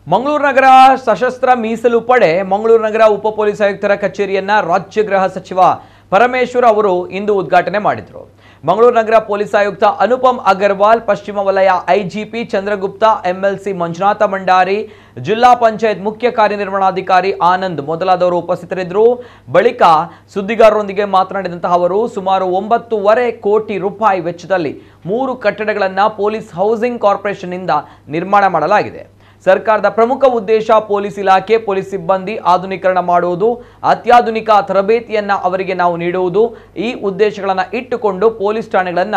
ಮಂಗಳೂರು ನಗರ ಸಶಸ್ತ್ರ ಮೀಸಲು ಪಡೆ ಮಂಗಳೂರು ನಗರ ಉಪ ಪೊಲೀಸ್ ಆಯುಕ್ತರ ಕಚೇರಿಯನ್ನ ರಾಜ್ಯ ಗೃಹ ಸಚಿವ ಪರಮೇಶ್ವರ್ ಅವರು ಇಂದು ಉದ್ಘಾಟನೆ ಮಾಡಿದರು ಮಂಗಳೂರು ನಗರ ಪೊಲೀಸ್ ಆಯುಕ್ತ ಅನುಪಮ್ ಅಗರ್ವಾಲ್ ಪಶ್ಚಿಮ ವಲಯ ಐಜಿಪಿ ಚಂದ್ರಗುಪ್ತ ಎಂಎಲ್ಸಿ ಮಂಜುನಾಥ ಭಂಡಾರಿ ಜಿಲ್ಲಾ ಪಂಚಾಯತ್ ಮುಖ್ಯ ಕಾರ್ಯನಿರ್ವಹಣಾಧಿಕಾರಿ ಆನಂದ್ ಮೊದಲಾದವರು ಉಪಸ್ಥಿತರಿದ್ದರು ಬಳಿಕ ಸುದ್ದಿಗಾರರೊಂದಿಗೆ ಮಾತನಾಡಿದಂತಹ ಅವರು ಸುಮಾರು ಒಂಬತ್ತೂವರೆ ಕೋಟಿ ರೂಪಾಯಿ ವೆಚ್ಚದಲ್ಲಿ ಮೂರು ಕಟ್ಟಡಗಳನ್ನು ಪೊಲೀಸ್ ಹೌಸಿಂಗ್ ಕಾರ್ಪೊರೇಷನ್ನಿಂದ ನಿರ್ಮಾಣ ಮಾಡಲಾಗಿದೆ ಸರ್ಕಾರದ ಪ್ರಮುಖ ಉದ್ದೇಶ ಪೊಲೀಸ್ ಇಲಾಖೆ ಪೊಲೀಸ್ ಸಿಬ್ಬಂದಿ ಆಧುನೀಕರಣ ಮಾಡುವುದು ಅತ್ಯಾಧುನಿಕ ತರಬೇತಿಯನ್ನ ಅವರಿಗೆ ನಾವು ನೀಡುವುದು ಈ ಉದ್ದೇಶಗಳನ್ನು ಇಟ್ಟುಕೊಂಡು ಪೊಲೀಸ್ ಠಾಣೆಗಳನ್ನು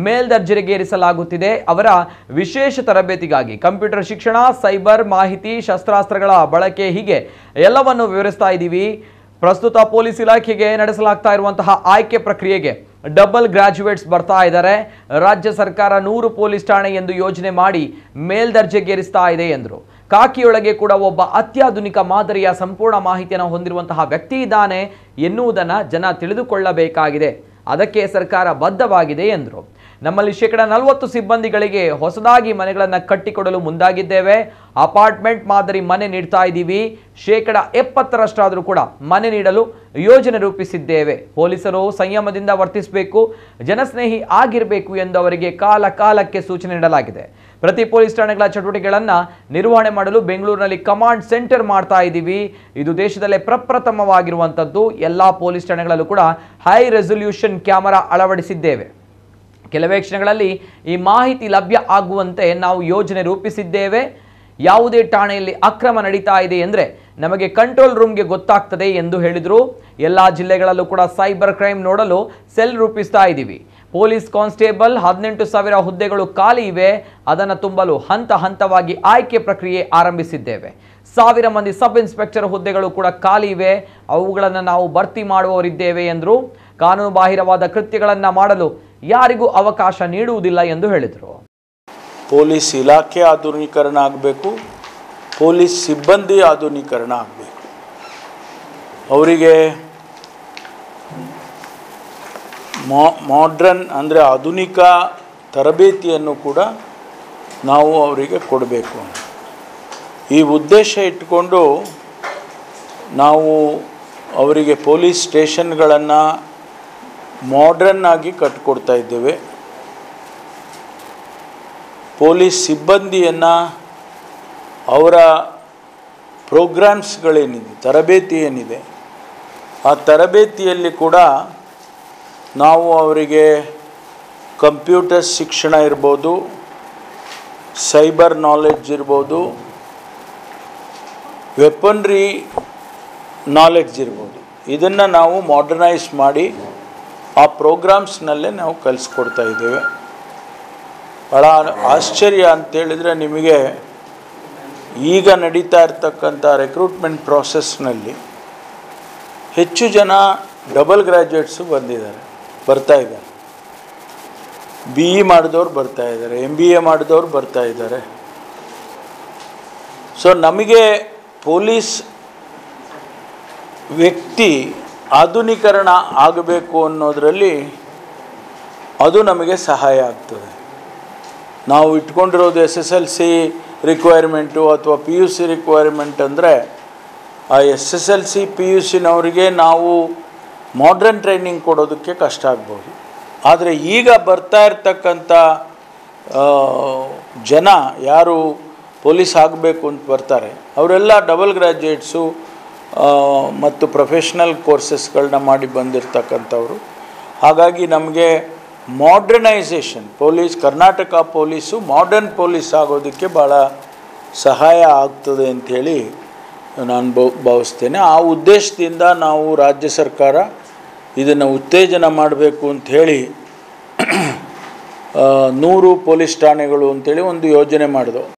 ಮೇಲ್ದರ್ಜೆಗೇರಿಸಲಾಗುತ್ತಿದೆ ಅವರ ವಿಶೇಷ ತರಬೇತಿಗಾಗಿ ಕಂಪ್ಯೂಟರ್ ಶಿಕ್ಷಣ ಸೈಬರ್ ಮಾಹಿತಿ ಶಸ್ತ್ರಾಸ್ತ್ರಗಳ ಬಳಕೆ ಹೀಗೆ ಎಲ್ಲವನ್ನು ವಿವರಿಸ್ತಾ ಇದ್ದೀವಿ ಪ್ರಸ್ತುತ ಪೊಲೀಸ್ ಇಲಾಖೆಗೆ ನಡೆಸಲಾಗ್ತಾ ಇರುವಂತಹ ಆಯ್ಕೆ ಪ್ರಕ್ರಿಯೆಗೆ ಡಬಲ್ ಗ್ರಾಜುಯೇಟ್ಸ್ ಬರ್ತಾ ಇದ್ದಾರೆ ರಾಜ್ಯ ಸರ್ಕಾರ ನೂರು ಪೊಲೀಸ್ ಠಾಣೆ ಎಂದು ಯೋಜನೆ ಮಾಡಿ ಮೇಲ್ದರ್ಜೆಗೇರಿಸ್ತಾ ಇದೆ ಎಂದರು ಕಾಕಿಯೊಳಗೆ ಕೂಡ ಒಬ್ಬ ಅತ್ಯಾಧುನಿಕ ಮಾದರಿಯ ಸಂಪೂರ್ಣ ಮಾಹಿತಿಯನ್ನು ಹೊಂದಿರುವಂತಹ ವ್ಯಕ್ತಿ ಇದ್ದಾನೆ ಎನ್ನುವುದನ್ನು ಜನ ತಿಳಿದುಕೊಳ್ಳಬೇಕಾಗಿದೆ ಅದಕ್ಕೆ ಸರ್ಕಾರ ಬದ್ಧವಾಗಿದೆ ಎಂದರು ನಮ್ಮಲ್ಲಿ ಶೇಕಡ ನಲವತ್ತು ಸಿಬ್ಬಂದಿಗಳಿಗೆ ಹೊಸದಾಗಿ ಮನೆಗಳನ್ನು ಕಟ್ಟಿಕೊಡಲು ಮುಂದಾಗಿದ್ದೇವೆ ಅಪಾರ್ಟ್ಮೆಂಟ್ ಮಾದರಿ ಮನೆ ನೀಡ್ತಾ ಇದ್ದೀವಿ ಶೇಕಡ ಎಪ್ಪತ್ತರಷ್ಟಾದರೂ ಕೂಡ ಮನೆ ನೀಡಲು ಯೋಜನೆ ರೂಪಿಸಿದ್ದೇವೆ ಪೊಲೀಸರು ಸಂಯಮದಿಂದ ವರ್ತಿಸಬೇಕು ಜನಸ್ನೇಹಿ ಆಗಿರಬೇಕು ಎಂದು ಅವರಿಗೆ ಕಾಲ ಕಾಲಕ್ಕೆ ಸೂಚನೆ ನೀಡಲಾಗಿದೆ ಪ್ರತಿ ಪೊಲೀಸ್ ಠಾಣೆಗಳ ಚಟುವಟಿಕೆಗಳನ್ನು ನಿರ್ವಹಣೆ ಮಾಡಲು ಬೆಂಗಳೂರಿನಲ್ಲಿ ಕಮಾಂಡ್ ಸೆಂಟರ್ ಮಾಡ್ತಾ ಇದ್ದೀವಿ ಇದು ದೇಶದಲ್ಲೇ ಪ್ರಪ್ರಥಮವಾಗಿರುವಂಥದ್ದು ಎಲ್ಲ ಪೊಲೀಸ್ ಠಾಣೆಗಳಲ್ಲೂ ಕೂಡ ಹೈ ರೆಸೊಲ್ಯೂಷನ್ ಕ್ಯಾಮರಾ ಅಳವಡಿಸಿದ್ದೇವೆ ಕೆಲವೇ ಕ್ಷಣಗಳಲ್ಲಿ ಈ ಮಾಹಿತಿ ಲಭ್ಯ ಆಗುವಂತೆ ನಾವು ಯೋಜನೆ ರೂಪಿಸಿದ್ದೇವೆ ಯಾವುದೇ ಠಾಣೆಯಲ್ಲಿ ಅಕ್ರಮ ನಡೀತಾ ಇದೆ ಅಂದರೆ ನಮಗೆ ಕಂಟ್ರೋಲ್ ರೂಮ್ಗೆ ಗೊತ್ತಾಗ್ತದೆ ಎಂದು ಹೇಳಿದರು ಎಲ್ಲ ಜಿಲ್ಲೆಗಳಲ್ಲೂ ಕೂಡ ಸೈಬರ್ ಕ್ರೈಮ್ ನೋಡಲು ಸೆಲ್ ರೂಪಿಸ್ತಾ ಇದ್ದೀವಿ ಪೊಲೀಸ್ ಕಾನ್ಸ್ಟೇಬಲ್ ಹದಿನೆಂಟು ಸಾವಿರ ಹುದ್ದೆಗಳು ಖಾಲಿ ಇವೆ ಅದನ್ನು ತುಂಬಲು ಹಂತ ಹಂತವಾಗಿ ಆಯ್ಕೆ ಪ್ರಕ್ರಿಯೆ ಆರಂಭಿಸಿದ್ದೇವೆ ಸಾವಿರ ಮಂದಿ ಸಬ್ ಇನ್ಸ್ಪೆಕ್ಟರ್ ಹುದ್ದೆಗಳು ಕೂಡ ಖಾಲಿ ಇವೆ ಅವುಗಳನ್ನು ನಾವು ಭರ್ತಿ ಮಾಡುವವರಿದ್ದೇವೆ ಎಂದರು ಕಾನೂನು ಬಾಹಿರವಾದ ಕೃತ್ಯಗಳನ್ನು ಮಾಡಲು ಯಾರಿಗೂ ಅವಕಾಶ ನೀಡುವುದಿಲ್ಲ ಎಂದು ಹೇಳಿದರು ಪೊಲೀಸ್ ಇಲಾಖೆ ಆಧುನೀಕರಣ ಆಗಬೇಕು ಪೊಲೀಸ್ ಸಿಬ್ಬಂದಿ ಆಧುನೀಕರಣ ಆಗಬೇಕು ಅವರಿಗೆ ಮಾಡ್ರನ್ ಅಂದರೆ ಆಧುನಿಕ ತರಬೇತಿಯನ್ನು ಕೂಡ ನಾವು ಅವರಿಗೆ ಕೊಡಬೇಕು ಈ ಉದ್ದೇಶ ಇಟ್ಕೊಂಡು ನಾವು ಅವರಿಗೆ ಪೊಲೀಸ್ ಸ್ಟೇಷನ್ಗಳನ್ನು ಮಾಡ್ರನ್ ಆಗಿ ಕಟ್ಟಿಕೊಡ್ತಾ ಇದ್ದೇವೆ ಪೊಲೀಸ್ ಸಿಬ್ಬಂದಿಯನ್ನು ಅವರ ಪ್ರೋಗ್ರಾಮ್ಸ್ಗಳೇನಿದೆ ತರಬೇತಿ ಏನಿದೆ ಆ ತರಬೇತಿಯಲ್ಲಿ ಕೂಡ ನಾವು ಅವರಿಗೆ ಕಂಪ್ಯೂಟರ್ ಶಿಕ್ಷಣ ಇರ್ಬೋದು ಸೈಬರ್ ನಾಲೆಡ್ಜ್ ಇರ್ಬೋದು ವೆಪನ್ರಿ ನಾಲೆಡ್ಜ್ ಇರ್ಬೋದು ಇದನ್ನು ನಾವು ಮಾಡರ್ನೈಸ್ ಮಾಡಿ ಆ ಪ್ರೋಗ್ರಾಮ್ಸ್ನಲ್ಲೇ ನಾವು ಕಲಿಸ್ಕೊಡ್ತಾ ಇದ್ದೇವೆ ಭಾಳ ಆಶ್ಚರ್ಯ ಅಂತೇಳಿದರೆ ನಿಮಗೆ ಈಗ ನಡೀತಾ ಇರ್ತಕ್ಕಂಥ ರೆಕ್ರೂಟ್ಮೆಂಟ್ ಪ್ರಾಸೆಸ್ನಲ್ಲಿ ಹೆಚ್ಚು ಜನ ಡಬಲ್ ಗ್ರ್ಯಾಜುಯೇಟ್ಸು ಬಂದಿದ್ದಾರೆ ಬರ್ತಾ ಇದ್ದಾರೆ ಬಿ ಇ ಮಾಡಿದವ್ರು ಬರ್ತಾ ಇದ್ದಾರೆ ಎಮ್ ಬಿ ಎ ಮಾಡಿದವ್ರು ಬರ್ತಾ ಇದ್ದಾರೆ ಸೊ ನಮಗೆ ಪೊಲೀಸ್ ವ್ಯಕ್ತಿ ಆಧುನೀಕರಣ ಆಗಬೇಕು ಅನ್ನೋದರಲ್ಲಿ ಅದು ನಮಗೆ ಸಹಾಯ ಆಗ್ತದೆ ನಾವು ಇಟ್ಕೊಂಡಿರೋದು S S L C requirement ಅಥವಾ ಪಿ ಯು ಸಿ ರಿಕ್ವೈರ್ಮೆಂಟ್ ಅಂದರೆ ಆ S S L C P U ಸಿನವರಿಗೆ ನಾವು ಮಾಡ್ರನ್ ಟ್ರೈನಿಂಗ್ ಕೊಡೋದಕ್ಕೆ ಕಷ್ಟ ಆಗ್ಬೋದು ಆದರೆ ಈಗ ಬರ್ತಾ ಇರ್ತಕ್ಕಂಥ ಆ, ಜನ ಯಾರು ಪೊಲೀಸ್ ಆಗಬೇಕು ಅಂತ ಬರ್ತಾರೆ ಅವರೆಲ್ಲ ಡಬಲ್ ಗ್ರ್ಯಾಜುಯೇಟ್ಸು ಮತ್ತು ಪ್ರೊಫೆಷ್ನಲ್ ಕೋರ್ಸಸ್ಗಳನ್ನ ಮಾಡಿ ಬಂದಿರತಕ್ಕಂಥವ್ರು ಹಾಗಾಗಿ ನಮಗೆ modernisation police Karnataka police modern police ಆಗೋದಕ್ಕೆ ಭಾಳ ಸಹಾಯ ಆಗ್ತದೆ ಅಂಥೇಳಿ ನಾನು ಬೌ ಭಾವಿಸ್ತೇನೆ ಆ ಉದ್ದೇಶದಿಂದ ನಾವು ರಾಜ್ಯ ಸರ್ಕಾರ ಇದನ್ನು ಉತ್ತೇಜನ ಮಾಡಬೇಕು ಅಂಥೇಳಿ ನೂರು ಪೊಲೀಸ್ ಠಾಣೆಗಳು ಅಂಥೇಳಿ ಒಂದು ಯೋಜನೆ ಮಾಡಿದೆವು